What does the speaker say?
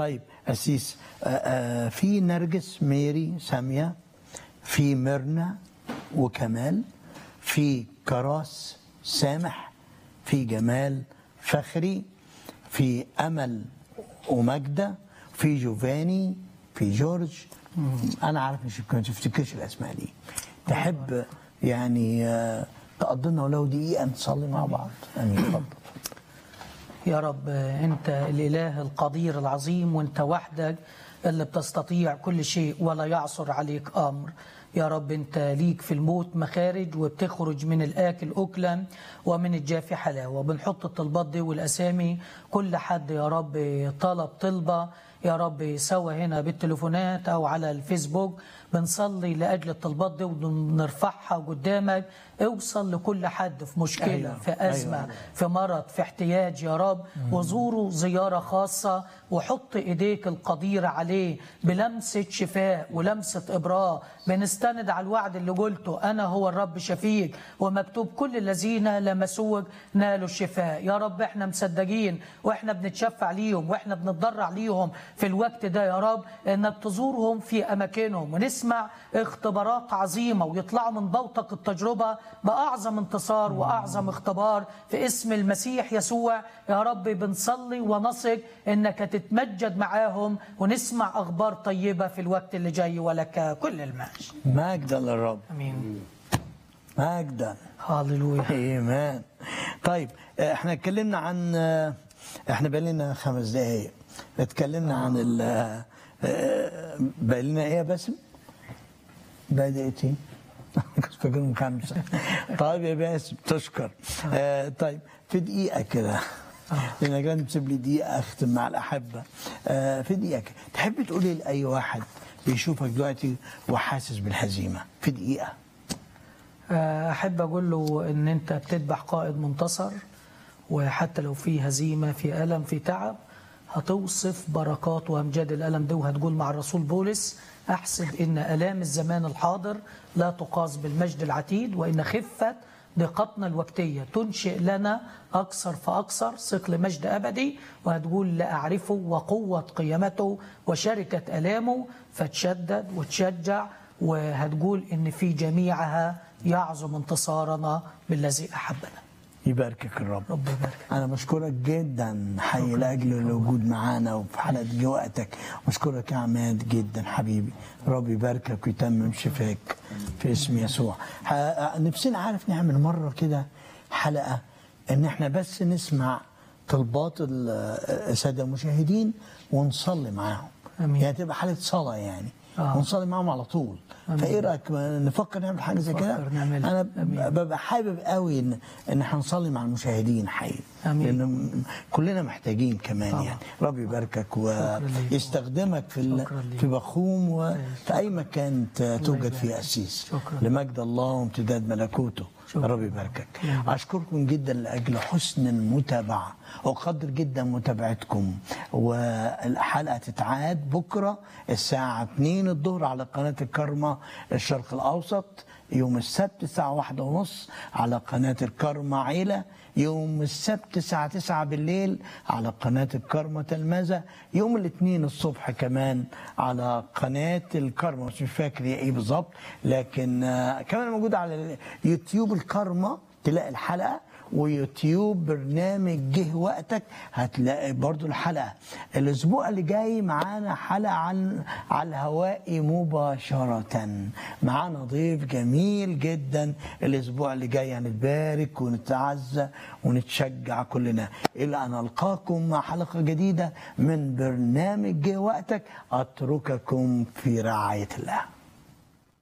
طيب أسيس آه، آه، في نرجس ميري سامية في ميرنا وكمال في كراس سامح في جمال فخري في أمل ومجدة في جوفاني في جورج أنا عارف مش ما تفتكرش الأسماء دي تحب يعني آه، تقضي لنا ولو دقيقة نصلي مع بعض أمين اتفضل يا رب انت الاله القدير العظيم وانت وحدك اللي بتستطيع كل شيء ولا يعصر عليك امر يا رب انت ليك في الموت مخارج وبتخرج من الاكل اكلا ومن الجاف حلاوه بنحط الطلبات دي والاسامي كل حد يا رب طلب طلبه يا رب سوا هنا بالتليفونات او على الفيسبوك بنصلي لاجل الطلبات دي ونرفعها قدامك اوصل لكل حد في مشكله أيوة. أيوة. في ازمه أيوة. أيوة. في مرض في احتياج يا رب وزوروا زياره خاصه وحط ايديك القديره عليه بلمسه شفاء ولمسه ابراء بنستند على الوعد اللي قلته انا هو الرب شفيك ومكتوب كل الذين لمسوك نالوا الشفاء يا رب احنا مصدقين واحنا بنتشفع ليهم واحنا بنتضرع ليهم في الوقت ده يا رب انك تزورهم في اماكنهم ونسمع اختبارات عظيمه ويطلعوا من بوتق التجربه باعظم انتصار واعظم اختبار في اسم المسيح يسوع يا رب بنصلي ونثق انك تتمجد معاهم ونسمع اخبار طيبه في الوقت اللي جاي ولك كل المجد مجدا للرب امين مجدا هاليلويا ايمان طيب احنا اتكلمنا عن احنا بقى لنا خمس دقايق اتكلمنا عن ال بقى لنا ايه يا باسم؟ بقى دقيقتين كنت فاكرهم خمسه طيب يا باسم تشكر آه، طيب في دقيقه كده لان كان تسيب لي دقيقه اختم مع الاحبه آه، في دقيقه كده تحب تقولي لاي واحد بيشوفك دلوقتي وحاسس بالهزيمه في دقيقه احب اقول له ان انت بتذبح قائد منتصر وحتى لو في هزيمه في الم في تعب هتوصف بركات وامجاد الالم ده وهتقول مع الرسول بولس احسب ان الام الزمان الحاضر لا تقاس بالمجد العتيد وان خفه ضيقتنا الوقتيه تنشئ لنا اكثر فاكثر ثقل مجد ابدي وهتقول لاعرفه وقوه قيامته وشركه الامه فتشدد وتشجع وهتقول ان في جميعها يعظم انتصارنا بالذي احبنا يباركك الرب رب يبارك انا بشكرك جدا حي لاجل الوجود معانا وفي حلقه وقتك بشكرك يا عماد جدا حبيبي رب يباركك ويتمم شفاك في اسم يسوع ح- نفسنا عارف نعمل مره كده حلقه ان احنا بس نسمع طلبات ال- الساده المشاهدين ونصلي معاهم آمين. يعني تبقى حاله صلاه يعني آه. ونصلي معاهم على طول آمين. فايه رايك نفكر نعمل حاجه زي كده نفكر نعملها. انا آمين. ببقى حابب قوي ان ان احنا نصلي مع المشاهدين حقيقي آمين. لان كلنا محتاجين كمان طبعا. يعني رب يباركك شكراً ليك. ويستخدمك في ال- شكراً ليك. في بخوم وفي اي مكان ت- توجد يبارك. فيه اسيس شكراً. لمجد الله وامتداد ملكوته شكراً. رب يباركك نعم. اشكركم جدا لاجل حسن المتابعه واقدر جدا متابعتكم والحلقه تتعاد بكره الساعه 2 الظهر على قناه الكرمه الشرق الاوسط يوم السبت الساعه واحدة ونص على قناه الكرمه عيله يوم السبت الساعة 9 بالليل على قناة الكرمة تلمذة يوم الاثنين الصبح كمان على قناة الكرمة مش فاكر هي ايه بالظبط لكن آه، كمان موجود على يوتيوب الكرمة تلاقي الحلقة ويوتيوب برنامج جه وقتك هتلاقي برضو الحلقة الأسبوع اللي جاي معانا حلقة عن على الهواء مباشرة معانا ضيف جميل جدا الأسبوع اللي جاي هنتبارك ونتعزى ونتشجع كلنا إلى أن ألقاكم مع حلقة جديدة من برنامج جه وقتك أترككم في رعاية الله